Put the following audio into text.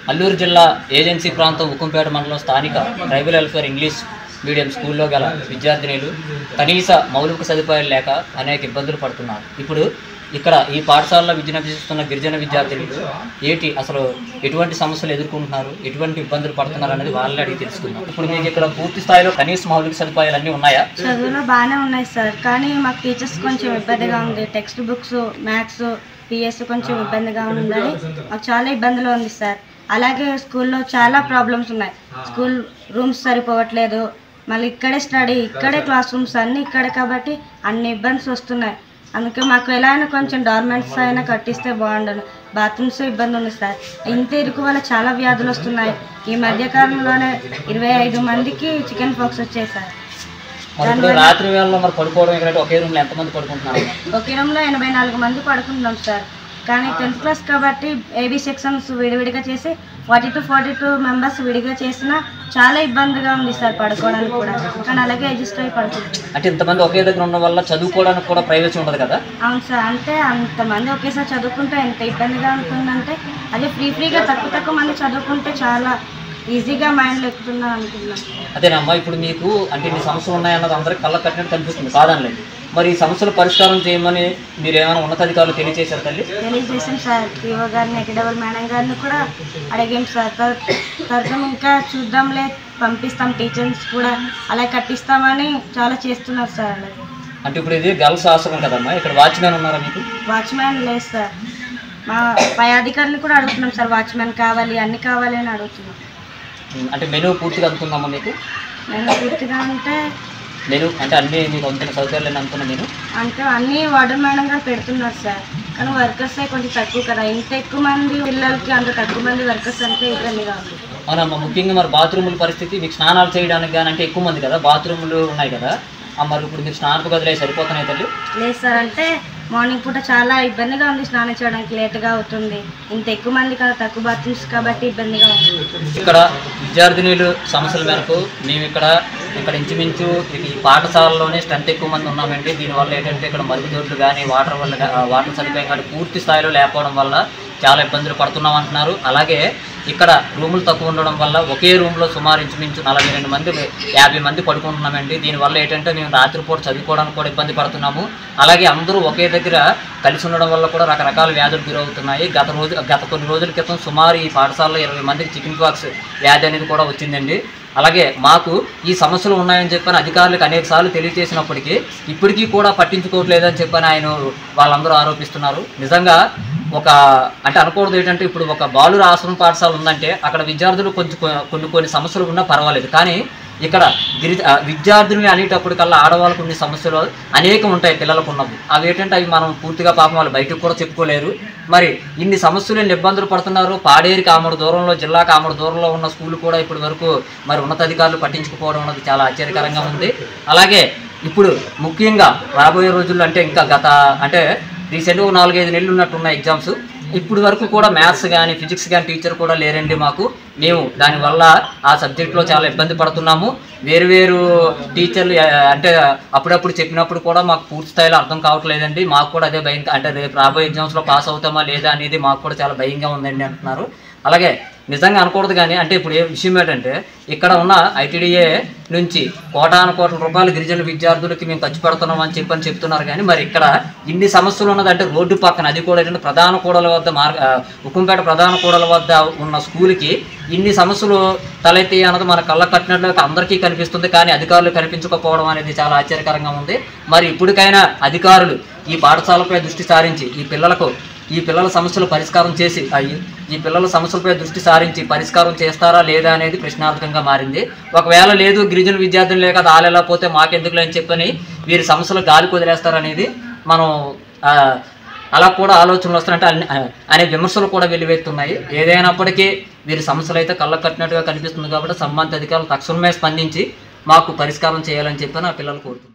అల్లూరు జిల్లా ఏజెన్సీ ప్రాంతం ఉక్కంపేట మండలం స్థానిక ట్రైబల్ వెల్ఫేర్ ఇంగ్లీష్ మీడియం స్కూల్లో గల విద్యార్థినులు కనీస మౌలిక సదుపాయాలు లేక అనేక ఇబ్బందులు పడుతున్నారు ఇప్పుడు ఇక్కడ ఈ పాఠశాలలో విద్యను అభ్యసిస్తున్న గిరిజన విద్యార్థులు ఏంటి అసలు ఎటువంటి సమస్యలు ఎదుర్కొంటున్నారు ఎటువంటి ఇబ్బందులు పడుతున్నారు అనేది వాళ్ళని అడిగి తెలుసుకుందాం ఇప్పుడు మీకు ఇక్కడ పూర్తి స్థాయిలో కనీస మౌలిక సదుపాయాలు అన్నీ ఉన్నాయా చదువులో బాగానే ఉన్నాయి సార్ కానీ మాకు టీచర్స్ కొంచెం ఇబ్బందిగా ఉంది టెక్స్ట్ బుక్స్ మ్యాథ్స్ పిఎస్ కొంచెం ఇబ్బందిగా ఉందని మాకు చాలా ఇబ్బందిలో ఉంది సార్ అలాగే స్కూల్లో చాలా ప్రాబ్లమ్స్ ఉన్నాయి స్కూల్ రూమ్స్ సరిపోవట్లేదు మళ్ళీ ఇక్కడే స్టడీ ఇక్కడే క్లాస్ రూమ్స్ అన్నీ ఇక్కడే కాబట్టి అన్ని ఇబ్బందులు వస్తున్నాయి అందుకే మాకు ఎలా అయినా కొంచెం డోర్మెంట్స్ అయినా కట్టిస్తే బాగుండను బాత్రూమ్స్ ఇబ్బంది ఉంది సార్ ఇంత ఇరుకు వల్ల చాలా వ్యాధులు వస్తున్నాయి ఈ మధ్య కాలంలోనే ఇరవై ఐదు మందికి చికెన్ పాక్స్ వచ్చాయి సార్ మరి ఇప్పుడు రాత్రి వేళలో మరి పడుకోవడం ఇక్కడ ఒకే రూమ్లో ఎంతమంది పడుకుంటున్నారు ఒకే రూమ్లో ఎనభై నాలుగు మంది పడుకుంటున్నాం సార్ కానీ టెన్త్ క్లాస్ కాబట్టి ఏబీ సెక్షన్స్ విడివిడిగా చేసి forty two forty two members విడిగా చేసినా చాలా ఇబ్బందిగా ఉంది సార్ పడుకోవడానికి కూడా కానీ అలాగే అడ్జస్ట్ అయి పడుకుంటున్నాం అంటే ఇంతమంది ఒకే దగ్గర ఉండడం వల్ల చదువుకోవడానికి కూడా ప్రైవసీ ఉండదు కదా అవును సార్ అంటే అంతమంది ఒకేసారి చదువుకుంటే ఎంత ఇబ్బందిగా ఉంటుందంటే అదే ఫ్రీ ఫ్రీగా తక్కువ తక్కువ మంది చదువుకుంటే చాలా ఈజీగా మైండ్లో ఎక్కుతున్నాం అనుకుంటున్నాం అదేనమ్మా ఇప్పుడు మీకు అంటే ఇన్ని సమస్యలు ఉన్నాయన్నది అందరికి కళ్ళ కట్టినట్టు కనిపిస్తుంది కాదనలేదు మరి ఈ సమస్యల పరిష్కారం చేయమని మీరు ఏమైనా ఉన్నతాధికారులు తెలియజేశారు తల్లి తెలియజేసాం సార్ పీఓ గారిని ఎకడబల్ మేడం గారిని కూడా అడిగాం సార్ తర్- తర్వాత ఇంకా చూద్దాంలే పంపిస్తాం టీచర్స్ కూడా అలా కట్టిస్తామని చాలా చేస్తున్నారు సార్ అలాగే అంటే ఇప్పుడు ఇది గర్ల్స్ ఆశ్రమం కదమ్మా ఇక్కడ వాచ్మెన్ ఉన్నారా మీకు వాచ్మ్యాన్ లేదు సార్ మా పై అధికారులు కూడా అడుగుతున్నాం సార్ వాచ్మ్యాన్ కావాలి అన్ని కావాలి అని అడుగుతున్నాం ఉమ్, అంటే మెనూ పూర్తిగా అందుతుందమ్మా మీకు నేను పూర్తిగా అంటే మెనూ అంటే అన్ని మీకు అందుతున్న సౌకర్యాలు అందుతున్న నేను అంటే అన్ని వార్డెన్ మేడం గారు పెడుతున్నారు సార్ కానీ వర్కర్స్ కొంచెం తక్కువ కదా ఇంత ఎక్కువ మంది పిల్లలకి అంత తక్కువ మంది వర్కర్స్ అంటే ఇబ్బందిగా ఉంది అవునమ్మా ముఖ్యంగా మరి బాత్రూముల పరిస్థితి మీకు స్నానాలు చేయడానికి కానీ అంటే ఎక్కువ మంది కదా బాత్రూములు ఉన్నాయి కదా ఆ, మరి ఇప్పుడు మీరు స్నానపు గదులు అవి సరిపోతున్నాయి తల్లి లేదు సార్ అంటే మార్నింగ్ పూట చాలా ఇబ్బందిగా ఉంది స్నానం చేయడానికి లేట్గా అవుతుంది ఇంత ఎక్కువ మంది కదా తక్కువ బాత్రూమ్స్ కాబట్టి ఇబ్బందిగా ఉంది ఇక్కడ విద్యార్థినులు సమస్యల మేరకు మేము ఇక్కడ ఇక్కడ ఇంచుమించు ఈ పాఠశాలలోనే స్ట్రెంత్ ఎక్కువ మంది ఉన్నామండి దీనివల్ల ఏంటంటే ఇక్కడ మరుగుదొడ్లు కానీ వాటర్ వల్ల గా- వాటర్ సదుపాయం కానీ పూర్తి స్థాయిలో లేకపోవడం వల్ల చాలా ఇబ్బందులు పడుతున్నాం అంటున్నారు అలాగే ఇక్కడ రూములు తక్కువ ఉండడం వల్ల ఒకే రూమ్లో సుమారు ఇంచుమించు నలభై రెండు మంది యాభై మంది పడుకుంటున్నామండి దీనివల్ల ఏంటంటే మేము రాత్రిపూట చదువుకోవడానికి కూడా ఇబ్బంది పడుతున్నాము అలాగే అందరూ ఒకే దగ్గర కలిసి ఉండడం వల్ల కూడా రకరకాల వ్యాధులు గురవుతున్నాయి గత రోజు గత కొన్ని రోజుల క్రితం సుమారు ఈ పాఠశాలలో ఇరవై మందికి చికెన్ పాక్స్ వ్యాధి అనేది కూడా వచ్చిందండి అలాగే మాకు ఈ సమస్యలు ఉన్నాయని చెప్పని అధికారులకు అనేక సార్లు తెలియజేసినప్పటికీ ఇప్పటికీ కూడా పట్టించుకోవట్లేదని చెప్పని ఆయన వాళ్ళందరూ ఆరోపిస్తున్నారు నిజంగా ఒక అంటే అనకూడదు ఏంటంటే ఇప్పుడు ఒక బాలుర ఆశ్రమ పాఠశాల ఉందంటే అక్కడ విద్యార్థులు కొంచెం కొన్ని కొన్ని సమస్యలు ఉన్నా పర్వాలేదు కానీ ఇక్కడ గిరి ఆ, విద్యార్థులు అనేటప్పటికల్లా ఆడవాళ్ళకు కొన్ని సమస్యలు అనేకం ఉంటాయి పిల్లలకు ఉన్నవి అవి ఏంటంటే అవి మనం పూర్తిగా పాపం వాళ్ళు బయటకు కూడా చెప్పుకోలేరు మరి ఇన్ని సమస్యలు ఎన్ని ఇబ్బందులు పడుతున్నారు పాడేరు కామడు దూరంలో జిల్లా కామడు దూరంలో ఉన్న స్కూల్ కూడా ఇప్పటి వరకు మరి ఉన్నతాధికారులు పట్టించుకుపోవడం అన్నది చాలా ఆశ్చర్యకరంగా ఉంది అలాగే ఇప్పుడు ముఖ్యంగా రాబోయే రోజుల్లో అంటే ఇంకా గత అంటే రీసెంట్గా నాలుగైదు నెలలు ఉన్నట్టున్న ఎగ్జామ్స్ ఇప్పుడు వరకు కూడా మ్యాథ్స్ కానీ ఫిజిక్స్ కానీ టీచర్ కూడా లేరండి మాకు మేము దానివల్ల ఆ సబ్జెక్ట్లో చాలా ఇబ్బంది పడుతున్నాము వేరు వేరు టీచర్లు ఆ, అంటే అప్పుడప్పుడు చెప్పినప్పుడు కూడా మాకు పూర్తి స్థాయిలో అర్థం కావట్లేదండి మాకు కూడా అదే భయం అంటే రేపు రాబోయే ఎగ్జామ్స్లో పాస్ అవుతామా లేదా అనేది మాకు కూడా చాలా భయంగా ఉందండి అంటున్నారు అలాగే నిజంగా అనకూడదు కానీ అంటే ఇప్పుడు ఏ విషయం ఏంటంటే ఇక్కడ ఉన్న ఐటీడీఏ నుంచి కోటాను కోట్ల రూపాయలు గిరిజన విద్యార్థులకి మేము ఖర్చు పెడుతున్నాం అని చెప్పని చెప్తున్నారు కానీ మరి ఇక్కడ ఇన్ని సమస్యలు ఉన్నదంటే రోడ్డు పక్కన అది కూడా ఏంటంటే ప్రధాన కూడల వద్ద మార్గ ఆ, ఉక్కంపేట ప్రధాన కూడల వద్ద ఉన్న స్కూల్కి ఇన్ని సమస్యలు తలెత్తి అన్నది మన కళ్ళ కట్టినట్లు అందరికీ కనిపిస్తుంది కానీ అధికారులు కనిపించకపోవడం అనేది చాలా ఆశ్చర్యకరంగా ఉంది మరి ఇప్పటికైనా అధికారులు ఈ పాఠశాలపై దృష్టి సారించి ఈ పిల్లలకు ఈ పిల్లల సమస్యలు పరిష్కారం చేసి ఆ ఈ- ఈ పిల్లల సమస్యలపై దృష్టి సారించి పరిష్కారం చేస్తారా లేదా అనేది ప్రశ్నార్థకంగా మారింది ఒకవేళ లేదు గిరిజన విద్యార్థులు లేక దాలేలా పోతే మాకెందుకులే అని చెప్పని వీరి సమస్యలు గాలి కుదిలేస్తారనేది మనం ఆ, అలా కూడా ఆలోచనలు వస్తున్నాయంటే అన్ని ఆ, అనే విమర్శలు కూడా వెలువెత్తున్నాయి ఏదైనప్పటికీ వీరి సమస్యలు అయితే కళ్ళ కట్టినట్టుగా కనిపిస్తుంది కాబట్టి సంబంధిత అధికారులు తక్షణమే స్పందించి మాకు పరిష్కారం చేయాలని చెప్పి నా పిల్లలు కోరుతున్నారు